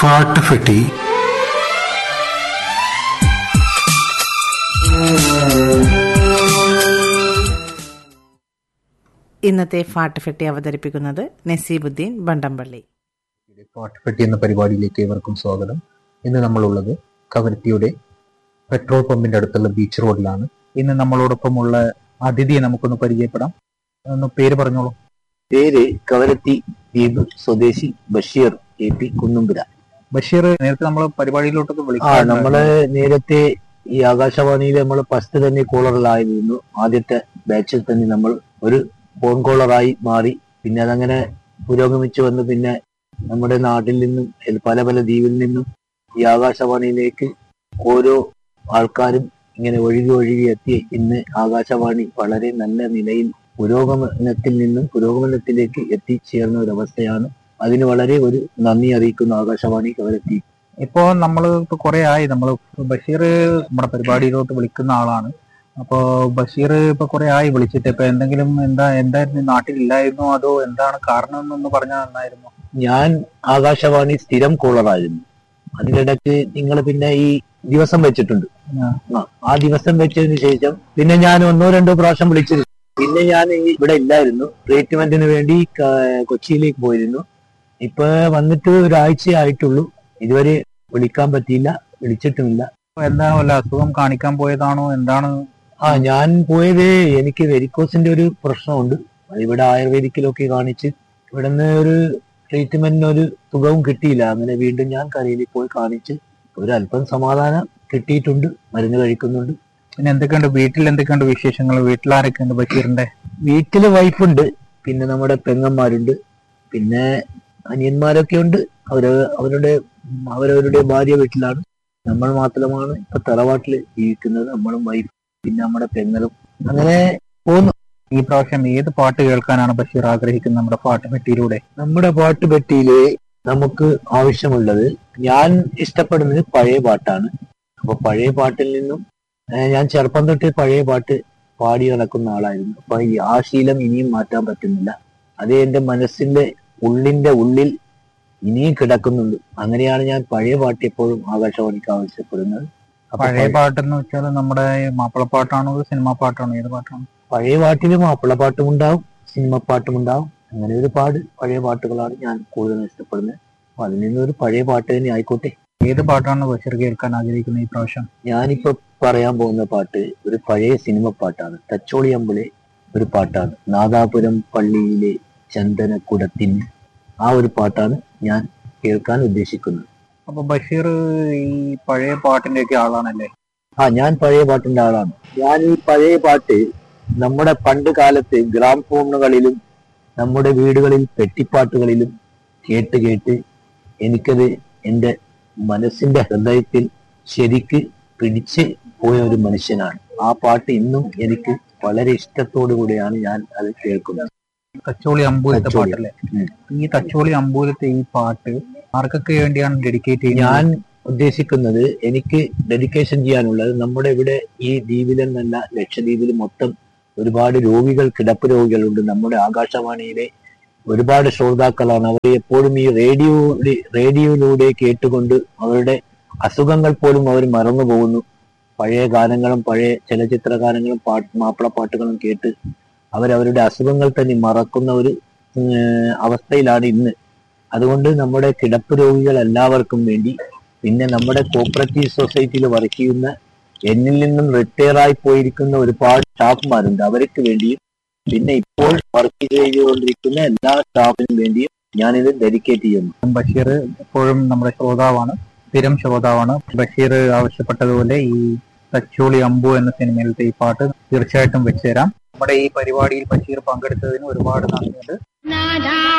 ഫാട്ട് ഫെട്ടി ഇന്നത്തെ ഫാട്ട് ഫെട്ടി അവതരിപ്പിക്കുന്നത് നസീബുദ്ദീൻ ബണ്ടംപള്ളി പാട്ടുപെട്ടി എന്ന പരിപാടിയിലേക്ക് ഏവർക്കും സ്വാഗതം ഇന്ന് നമ്മളുള്ളത് കവരത്തിയുടെ പെട്രോൾ പമ്പിന്റെ അടുത്തുള്ള ബീച്ച് റോഡിലാണ് ഇന്ന് നമ്മളോടൊപ്പമുള്ള അതിഥിയെ നമുക്കൊന്ന് പരിചയപ്പെടാം ഒന്ന് പേര് പറഞ്ഞോളൂ പേര് കവരത്തി ദ്വീപ് സ്വദേശി ബഷീർ എ പി കുന്നുംപുര ബഷീർ നേരത്തെ നമ്മൾ പരിപാടിയിലോട്ടൊക്കെ ആ വിളിക്കാം നമ്മള് നേരത്തെ ഈ ആകാശവാണിയിൽ നമ്മൾ ഫസ്റ്റ് തന്നെ കോളറിലായിരുന്നു ആദ്യത്തെ ബാച്ചിൽ തന്നെ നമ്മൾ ഒരു ഫോൺ കോളറായി മാറി പിന്നെ അതങ്ങനെ പുരോഗമിച്ചു വന്ന് പിന്നെ നമ്മുടെ നാട്ടിൽ നിന്നും എൽ- പല പല ദ്വീപിൽ നിന്നും ഈ ആകാശവാണിയിലേക്ക് ഓരോ ആൾക്കാരും ഇങ്ങനെ ഒഴുകി ഒഴുകി എത്തി ഇന്ന് ആകാശവാണി വളരെ നല്ല നിലയിൽ പുരോഗമനത്തിൽ നിന്നും പുരോഗമനത്തിലേക്ക് എത്തിച്ചേർന്ന ഒരു അവസ്ഥയാണ് അതിന് വളരെ ഒരു നന്ദി അറിയിക്കുന്നു ആകാശവാണി കവരത്തി ഇപ്പോ നമ്മൾ ഇപ്പൊ കുറെ ആയി നമ്മൾ ബഷീർ നമ്മുടെ പരിപാടിയിലോട്ട് വിളിക്കുന്ന ആളാണ് അപ്പോ ബഷീർ ഇപ്പൊ കുറെ ആയി വിളിച്ചിട്ട് ഇപ്പൊ എന്തെങ്കിലും എന്താ എന്തായിരുന്നു നാട്ടിലില്ലായിരുന്നോ അതോ എന്താണ് കാരണം എന്നൊന്ന് പറഞ്ഞാൽ നന്നായിരുന്നു ഞാൻ ആകാശവാണി സ്ഥിരം കോളറായിരുന്നു അതിനിടയ്ക്ക് നിങ്ങൾ പിന്നെ ഈ ദിവസം വെച്ചിട്ടുണ്ട് ആ. ആ, ആ ദിവസം വെച്ചതിന് ശേഷം പിന്നെ ഞാൻ ഒന്നോ രണ്ടോ പ്രാവശ്യം വിളിച്ചിരുന്നു പിന്നെ ഞാൻ ഈ ഇവിടെ ഇല്ലായിരുന്നു ട്രീറ്റ്മെന്റിന് വേണ്ടി ക- കൊച്ചിയിലേക്ക് പോയിരുന്നു ഇപ്പൊ വന്നിട്ട് ഒരാഴ്ച ആയിട്ടുള്ളൂ ഇതുവരെ വിളിക്കാൻ പറ്റിയില്ല വിളിച്ചിട്ടുമില്ല അപ്പൊ എന്താണ് വല്ല അസുഖം കാണിക്കാൻ പോയതാണോ എന്താണ് ആ ഞാൻ പോയത് എനിക്ക് വെരിക്കോസിന്റെ ഒരു പ്രശ്നമുണ്ട് ഇവിടെ ആയുർവേദിക്കിലൊക്കെ കാണിച്ച് ഇവിടുന്ന് ഒരു ട്രീറ്റ്മെന്റിന് ഒരു സുഖവും കിട്ടിയില്ല അങ്ങനെ വീണ്ടും ഞാൻ കരയിൽ പോയി കാണിച്ച് ഒരു അല്പം സമാധാനം കിട്ടിയിട്ടുണ്ട് മരുന്ന് കഴിക്കുന്നുണ്ട് പിന്നെ എന്തൊക്കെയുണ്ട് വീട്ടിൽ എന്തൊക്കെയുണ്ട് വിശേഷങ്ങൾ വീട്ടിൽ ആരൊക്കെയുണ്ട് ബഷീറിന്റെ വീട്ടില് വൈഫുണ്ട് പിന്നെ നമ്മുടെ പെങ്ങന്മാരുണ്ട് പിന്നെ അനിയന്മാരൊക്കെ ഉണ്ട് അവര് അവരുടെ അവരവരുടെ ഭാര്യ വീട്ടിലാണ് നമ്മൾ മാത്രമാണ് ഇപ്പൊ തറവാട്ടില് ജീവിക്കുന്നത് നമ്മളും വൈഫ് പിന്നെ നമ്മുടെ പെങ്ങളും അങ്ങനെ ഈ പ്രാവശ്യം ഏത് പാട്ട് കേൾക്കാനാണ് ബഷീർ ആഗ്രഹിക്കുന്നത് നമ്മുടെ പാട്ട് പെട്ടിയിലൂടെ നമ്മുടെ പാട്ട് പെട്ടിയില് നമുക്ക് ആവശ്യമുള്ളത് ഞാൻ ഇഷ്ടപ്പെടുന്നത് പഴയ പാട്ടാണ് അപ്പൊ പഴയ പാട്ടിൽ നിന്നും ഏഹ് ഞാൻ ചെറുപ്പം തൊട്ട് പഴയ പാട്ട് പാടി നടക്കുന്ന ആളായിരുന്നു അപ്പൊ ഈ ആ ശീലം ഇനിയും മാറ്റാൻ പറ്റുന്നില്ല അത് എന്റെ മനസ്സിന്റെ ഉള്ളിന്റെ ഉള്ളിൽ ഇനിയും കിടക്കുന്നുണ്ട് അങ്ങനെയാണ് ഞാൻ പഴയ പാട്ട് എപ്പോഴും ആകാശവാണിക്ക് ആവശ്യപ്പെടുന്നത് അപ്പൊ പഴയ പാട്ടെന്ന് വെച്ചാൽ നമ്മുടെ മാപ്പിളപ്പാട്ടാണോ അതോ സിനിമാ പാട്ടാണോ ഏത് പാട്ടാണ് പഴയ പാട്ടിലും മാപ്പിളപ്പാട്ടും ഉണ്ടാവും സിനിമ പാട്ടും ഉണ്ടാവും അങ്ങനെ ഒരുപാട് പഴയ പാട്ടുകളാണ് ഞാൻ കൂടുതൽ ഇഷ്ടപ്പെടുന്നത് അപ്പൊ അതിൽ നിന്നൊരു പഴയ പാട്ട് തന്നെ ആയിക്കോട്ടെ ഏത് പാട്ടാണ് ബഷീർ കേൾക്കാൻ ആഗ്രഹിക്കുന്നത് ഈ പ്രാവശ്യം ഞാനിപ്പോ പറയാൻ പോകുന്ന പാട്ട് ഒരു പഴയ സിനിമ പാട്ടാണ് തച്ചോളി അമ്പലെ ഒരു പാട്ടാണ് നാദാപുരം പള്ളിയിലെ ചന്ദനക്കുടത്തിൻ ആ ഒരു പാട്ടാണ് ഞാൻ കേൾക്കാൻ ഉദ്ദേശിക്കുന്നത് അപ്പൊ ബഷീർ ഈ പഴയ പാട്ടിന്റെ ഒക്കെ ആളാണല്ലേ ആ ഞാൻ പഴയ പാട്ടിന്റെ ആളാണ് ഞാൻ ഈ പഴയ പാട്ട് നമ്മുടെ പണ്ട് കാലത്ത് ഗ്രാം ഫോണുകളിലും നമ്മുടെ വീടുകളിൽ പെട്ടിപ്പാട്ടുകളിലും കേട്ട് കേട്ട് എനിക്കത് എൻ്റെ മനസ്സിന്റെ ഹൃദയത്തിൽ ശരിക്ക് പിടിച്ച് പോയ ഒരു മനുഷ്യനാണ് ആ പാട്ട് ഇന്നും എനിക്ക് വളരെ ഇഷ്ടത്തോടു കൂടിയാണ് ഞാൻ അത് കേൾക്കുന്നത് തച്ചോളി അമ്പൂരത്തെ തച്ചോളി. പാട്ടല്ലേ ഉം. ഈ തച്ചോളി അമ്പൂരത്തെ ഈ പാട്ട് ആർക്കൊക്കെ വേണ്ടിയാണ് ഡെഡിക്കേറ്റ് ചെയ്യുന്നത് ഞാൻ ഉദ്ദേശിക്കുന്നത് എനിക്ക് ഡെഡിക്കേഷൻ ചെയ്യാനുള്ളത് നമ്മുടെ ഇവിടെ ഈ ദ്വീപിലെന്നല്ല ലക്ഷദ്വീപിൽ മൊത്തം ഒരുപാട് രോഗികൾ കിടപ്പ് രോഗികളുണ്ട് നമ്മുടെ ആകാശവാണിയിലെ ഒരുപാട് ശ്രോതാക്കളാണ് അവർ എപ്പോഴും ഈ റേഡിയോ റേഡിയോയിലൂടെ കേട്ടുകൊണ്ട് അവരുടെ അസുഖങ്ങൾ പോലും അവർ മറന്നു പോകുന്നു പഴയ ഗാനങ്ങളും പഴയ ചലച്ചിത്ര ഗാനങ്ങളും പാട്ട് മാപ്പിള പാട്ടുകളും കേട്ട് അവരവരുടെ അസുഖങ്ങൾ തന്നെ മറക്കുന്ന ഒരു ഉം, അവസ്ഥയിലാണ് ഇന്ന് അതുകൊണ്ട് നമ്മുടെ കിടപ്പ് രോഗികൾ എല്ലാവർക്കും വേണ്ടി പിന്നെ നമ്മുടെ കോപ്പറേറ്റീവ് സൊസൈറ്റിയിൽ വർക്ക് ചെയ്യുന്ന എന്നിൽ നിന്നും റിട്ടയർ ആയി പോയിരിക്കുന്ന ഒരുപാട് സ്റ്റാഫ്മാരുണ്ട് അവർക്ക് വേണ്ടിയും പിന്നെ ഇപ്പോൾ വർക്ക് ചെയ്തുകൊണ്ടിരിക്കുന്ന എല്ലാ സ്റ്റാഫിനും വേണ്ടിയും ഞാനിത് ഡെഡിക്കേറ്റ് ചെയ്യുന്നു ബഷീർ എപ്പോഴും നമ്മുടെ ശ്രോതാവാണ് സ്ഥിരം ശ്രോതാവാണ് ബഷീർ ആവശ്യപ്പെട്ടതുപോലെ ഈ തച്ചോളി അമ്പു എന്ന സിനിമയിലത്തെ ഈ പാട്ട് തീർച്ചയായിട്ടും വെച്ചുതരാം നമ്മുടെ ഈ പരിപാടിയിൽ ബഷീർ പങ്കെടുത്തതിന് ഒരുപാട് നന്ദിയുണ്ട്